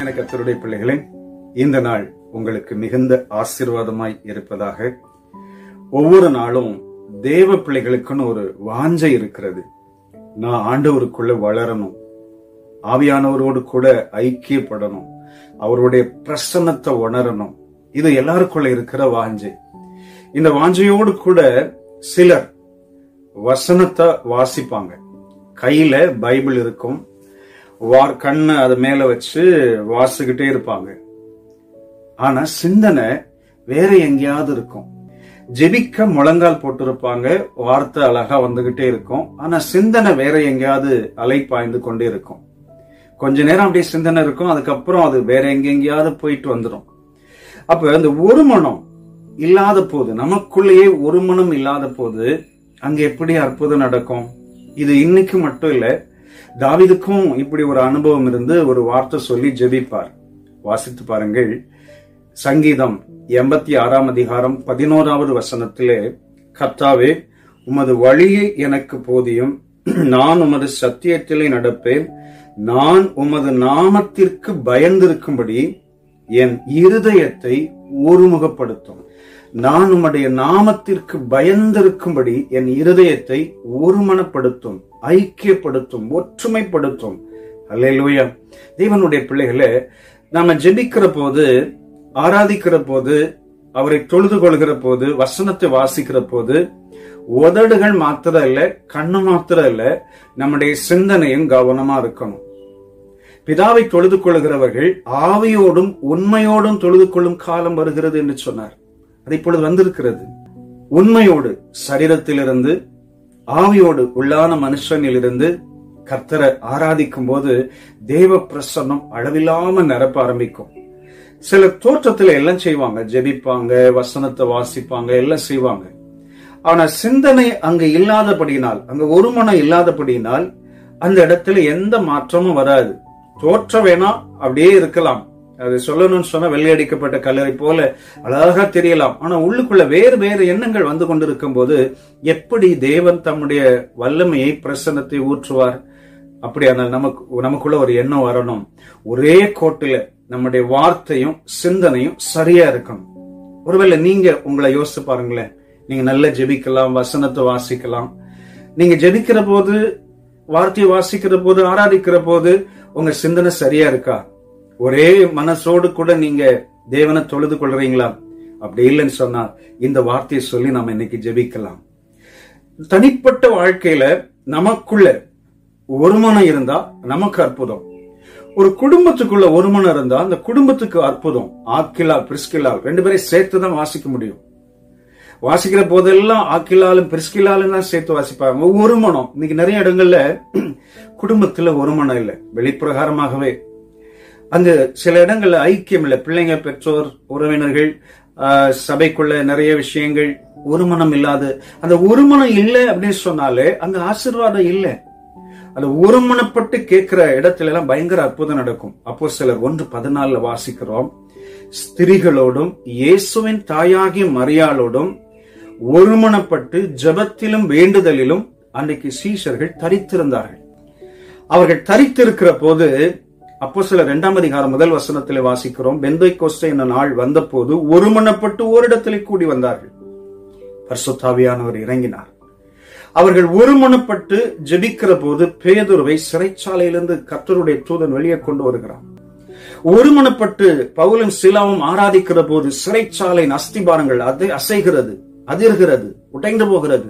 என கத்தருடைய பிள்ளைகளே இந்த நாள் உங்களுக்கு மிகுந்த ஆசீர்வாதமாய் இருப்பதாக ஒவ்வொரு நாளும் தேவ பிள்ளைகளுக்குன்னு ஒரு வாஞ்சை இருக்கிறது நான் ஆண்டவருக்குள்ள வளரணும் ஆவியானவரோடு கூட ஐக்கியப்படணும் அவருடைய பிரசன்னத்தை உணரணும் இது எல்லாருக்குள்ள இருக்கிற வாஞ்சை இந்த வாஞ்சையோடு கூட சிலர் வசனத்தை வாசிப்பாங்க கையில பைபிள் இருக்கும் வார் கண்ணை அது மேல வச்சு வாசிக்கிட்டே இருப்பாங்க ஆனா சிந்தனை வேற எங்கேயாவது இருக்கும் ஜெபிக்க முழங்கால் போட்டிருப்பாங்க வார்த்தை அழகா வந்துகிட்டே இருக்கும் ஆனா சிந்தனை வேற எங்கேயாவது அலை பாய்ந்து கொண்டே இருக்கும் கொஞ்ச நேரம் அப்படியே சிந்தனை இருக்கும் அதுக்கப்புறம் அது வேற எங்கெங்கேயாவது போயிட்டு வந்துடும் அப்ப அந்த ஒரு மனம் இல்லாத போது நமக்குள்ளேயே ஒரு மனம் இல்லாத போது அங்க எப்படி அற்புதம் நடக்கும் இது இன்னைக்கு மட்டும் இல்ல தாவிதுக்கும் இப்படி ஒரு அனுபவம் இருந்து ஒரு வார்த்தை சொல்லி ஜெபிப்பார் வாசித்து பாருங்கள் சங்கீதம் எண்பத்தி ஆறாம் அதிகாரம் பதினோராவது வசனத்திலே கர்த்தாவே உமது வழியை எனக்கு போதியும் நான் உமது சத்தியத்திலே நடப்பேன் நான் உமது நாமத்திற்கு பயந்திருக்கும்படி என் இருதயத்தை ஒருமுகப்படுத்தும் நான் உம்முடைய நாமத்திற்கு பயந்திருக்கும்படி என் இருதயத்தை ஒருமனப்படுத்தும் ஐக்கியப்படுத்தும் ஒற்றுமைப்படுத்தும் அல்லேலூயா தேவனுடைய பிள்ளைகளே நாம ஜெபிக்கிற போது ஆராதிக்கிற போது அவரை தொழுது கொள்கிற போது வசனத்தை வாசிக்கிற போது உதடுகள் மாத்திரம் இல்ல கண்ணு மாத்திரம் இல்ல நம்முடைய சிந்தனையும் கவனமா இருக்கணும் பிதாவை தொழுது கொள்கிறவர்கள் ஆவியோடும் உண்மையோடும் தொழுது கொள்ளும் காலம் வருகிறது என்று சொன்னார் அது இப்பொழுது வந்திருக்கிறது உண்மையோடு சரீரத்திலிருந்து ஆவியோடு உள்ளான மனுஷனிலிருந்து கர்த்தரை ஆராதிக்கும் போது தேவ பிரசன்னம் அளவில்லாம நிரப்ப ஆரம்பிக்கும் சில தோற்றத்துல எல்லாம் செய்வாங்க ஜெபிப்பாங்க வசனத்தை வாசிப்பாங்க எல்லாம் செய்வாங்க ஆனா சிந்தனை அங்க இல்லாதபடியினால் அங்க ஒரு மனம் இல்லாதபடியினால் அந்த இடத்துல எந்த மாற்றமும் வராது தோற்றம் வேணா அப்படியே இருக்கலாம் அது சொல்லணும்னு சொன்னா வெள்ளையடிக்கப்பட்ட கல்லறை போல அழகா தெரியலாம் ஆனா உள்ளுக்குள்ள வேறு வேறு எண்ணங்கள் வந்து கொண்டிருக்கும் போது எப்படி தேவன் தம்முடைய வல்லமையை பிரசன்னத்தை ஊற்றுவார் அப்படியானால் நமக்கு நமக்குள்ள ஒரு எண்ணம் வரணும் ஒரே கோட்டில நம்முடைய வார்த்தையும் சிந்தனையும் சரியா இருக்கணும் ஒருவேளை நீங்க உங்களை யோசிச்சு பாருங்களேன் நீங்க நல்ல ஜெபிக்கலாம் வசனத்தை வாசிக்கலாம் நீங்க ஜெபிக்கிற போது வார்த்தையை வாசிக்கிற போது ஆராதிக்கிற போது உங்க சிந்தனை சரியா இருக்கா ஒரே மனசோடு கூட நீங்க தேவனை தொழுது கொள்றீங்களா அப்படி இல்லைன்னு சொன்னா இந்த வார்த்தையை சொல்லி நாம இன்னைக்கு ஜெபிக்கலாம் தனிப்பட்ட வாழ்க்கையில நமக்குள்ள ஒரு மனம் இருந்தா நமக்கு அற்புதம் ஒரு குடும்பத்துக்குள்ள ஒரு மனம் இருந்தா அந்த குடும்பத்துக்கு அற்புதம் ஆக்கிலா பிரிஸ்கிலா ரெண்டு பேரையும் சேர்த்து தான் வாசிக்க முடியும் வாசிக்கிற போதெல்லாம் ஆக்கிலாலும் பிரிஸ்கிலாலும் தான் சேர்த்து வாசிப்பாங்க ஒரு மனம் இன்னைக்கு நிறைய இடங்கள்ல குடும்பத்துல ஒரு மனம் இல்லை வெளிப்பிரகாரமாகவே அங்க சில இடங்கள்ல ஐக்கியம் இல்லை பிள்ளைங்க பெற்றோர் உறவினர்கள் சபைக்குள்ள நிறைய விஷயங்கள் ஒரு மனம் இல்லாது அந்த ஒரு மனம் இல்லை அப்படின்னு சொன்னாலே அங்க ஆசிர்வாதம் இல்லை அந்த ஒருமனப்பட்டு கேட்கிற இடத்துல எல்லாம் பயங்கர அற்புதம் நடக்கும் அப்போ சிலர் ஒன்று பதினாலுல வாசிக்கிறோம் ஸ்திரிகளோடும் இயேசுவின் தாயாகிய மரியாளோடும் ஒருமனப்பட்டு ஜபத்திலும் வேண்டுதலிலும் அன்றைக்கு சீஷர்கள் தரித்திருந்தார்கள் அவர்கள் தரித்திருக்கிற போது அப்போ சில இரண்டாம் அதிகாரம் முதல் வசனத்தில் வாசிக்கிறோம் பெந்தை கோஸ்ட என்ற நாள் வந்தபோது ஒருமனப்பட்டு ஓரிடத்திலே கூடி வந்தார்கள் பர்சுத்தாவியானவர் இறங்கினார் அவர்கள் ஒருமனப்பட்டு ஜெபிக்கிற போது பேதுருவை சிறைச்சாலையிலிருந்து கத்தருடைய தூதன் வெளியே கொண்டு வருகிறான் ஒருமனப்பட்டு பவுலும் சிலாவும் ஆராதிக்கிற போது சிறைச்சாலையின் அஸ்திபாரங்கள் அது அசைகிறது அதிர்கிறது உடைந்து போகிறது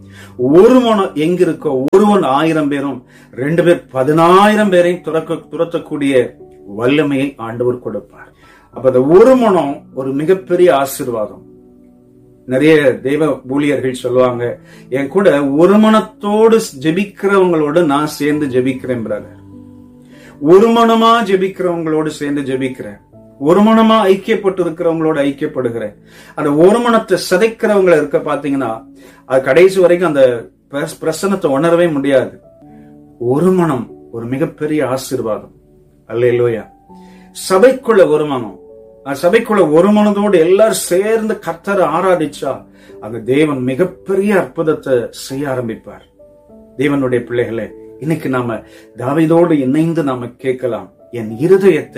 ஒரு மனம் எங்க இருக்கோ ஒருவன் ஆயிரம் பேரும் ரெண்டு பேர் பதினாயிரம் பேரையும் துறக்க துரத்தக்கூடிய வல்லமையை ஆண்டவர் கொடுப்பார் அப்ப அந்த ஒரு மனம் ஒரு மிகப்பெரிய ஆசிர்வாதம் நிறைய தெய்வ ஊழியர்கள் சொல்லுவாங்க என் கூட ஒரு மனத்தோடு ஜெபிக்கிறவங்களோட நான் சேர்ந்து ஜெபிக்கிறேன் பிரதர் ஒரு மனமா ஜெபிக்கிறவங்களோடு சேர்ந்து ஜெபிக்கிறேன் ஒரு மனமா ஐக்கியப்பட்டு இருக்கிறவங்களோட ஐக்கியப்படுகிறேன் அந்த ஒரு மனத்தை சதைக்கிறவங்களை இருக்க பாத்தீங்கன்னா அது கடைசி வரைக்கும் அந்த பிரசனத்தை உணரவே முடியாது ஒரு மனம் ஒரு மிகப்பெரிய ஆசீர்வாதம் அல்லையிலோயா சபைக்குள்ள ஒரு மனம் சபைக்குள்ள ஒரு மனதோடு எல்லாரும் சேர்ந்து கத்தரை ஆராதிச்சா அங்க தேவன் மிகப்பெரிய அற்புதத்தை செய்ய ஆரம்பிப்பார் தேவனுடைய பிள்ளைகளே இன்னைக்கு நாம தாவீதோடு இணைந்து நாம கேட்கலாம் என் இருதயத்தை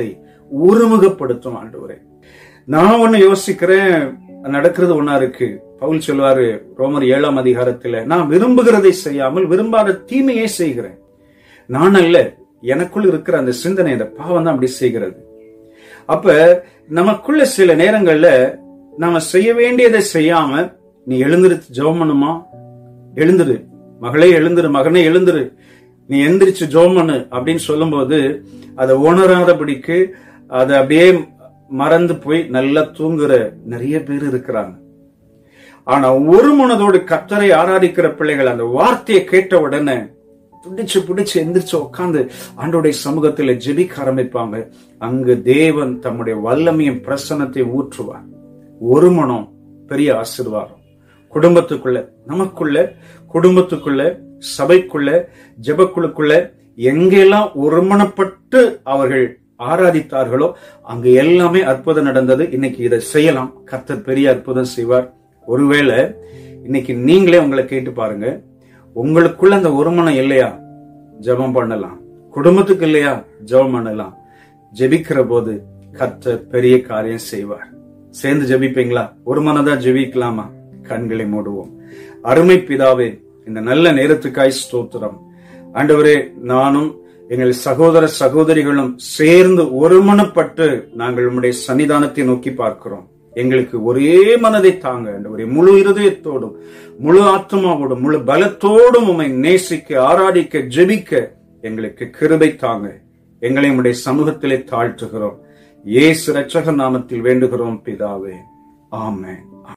ஒருமுகப்படுத்தும் ஆண்டவரே நான் ஒண்ணு யோசிக்கிறேன் நடக்கிறது ஒன்னா இருக்கு பவுல் சொல்வாரு ரோமர் ஏழாம் அதிகாரத்துல நான் விரும்புகிறதை செய்யாமல் விரும்பாத தீமையே செய்கிறேன் நான் அல்ல எனக்குள் இருக்கிற அந்த சிந்தனை அந்த பாவம் தான் அப்படி செய்கிறது அப்ப நமக்குள்ள சில நேரங்கள்ல நாம செய்ய வேண்டியதை செய்யாம நீ எழுந்திரு ஜெபம் பண்ணுமா எழுந்துரு மகளே எழுந்துரு மகனே எழுந்துரு நீ எந்திரிச்சு ஜெபம் பண்ணு அப்படின்னு சொல்லும்போது அதை உணராதபடிக்கு அதை அப்படியே மறந்து போய் நல்லா தூங்குற நிறைய பேர் இருக்கிறாங்க ஆனா ஒரு மனதோடு கத்தரை ஆராதிக்கிற பிள்ளைகள் அந்த வார்த்தையை கேட்ட உடனே துடிச்சு பிடிச்சு எந்திரிச்சு உட்காந்து ஆண்டோடைய சமூகத்துல ஜெபிக்க ஆரம்பிப்பாங்க அங்கு தேவன் தம்முடைய வல்லமையும் பிரசன்னத்தை ஊற்றுவார் ஒரு மனம் பெரிய ஆசீர்வாதம் குடும்பத்துக்குள்ள நமக்குள்ள குடும்பத்துக்குள்ள சபைக்குள்ள ஜெபக்குழுக்குள்ள எங்கெல்லாம் ஒருமனப்பட்டு அவர்கள் ஆராதித்தார்களோ அங்கு எல்லாமே அற்புதம் நடந்தது இன்னைக்கு இதை செய்யலாம் கர்த்தர் பெரிய அற்புதம் செய்வார் ஒருவேளை இன்னைக்கு நீங்களே உங்களை கேட்டு பாருங்க உங்களுக்குள்ள அந்த ஒருமனம் இல்லையா ஜெபம் பண்ணலாம் குடும்பத்துக்கு இல்லையா ஜெபம் பண்ணலாம் ஜெபிக்கிற போது கர்த்தர் பெரிய காரியம் செய்வார் சேர்ந்து ஜெபிப்பீங்களா ஒரு மனதா ஜெபிக்கலாமா கண்களை மூடுவோம் அருமை பிதாவே இந்த நல்ல நேரத்துக்காய் ஸ்தோத்திரம் ஆண்டவரே நானும் எங்கள் சகோதர சகோதரிகளும் சேர்ந்து ஒருமனப்பட்டு நாங்கள் உம்முடைய சன்னிதானத்தை நோக்கி பார்க்கிறோம் எங்களுக்கு ஒரே மனதை தாங்க ஆண்டவரே முழு இருதயத்தோடும் முழு ஆத்மாவோடும் முழு பலத்தோடும் உம்மை நேசிக்க ஆராதிக்க ஜெபிக்க எங்களுக்கு கிருபை தாங்க எங்களை உம்முடைய சமூகத்திலே தாழ்த்துகிறோம் இயேசு ரட்சக நாமத்தில் வேண்டுகிறோம் பிதாவே ஆமென் ஆமென்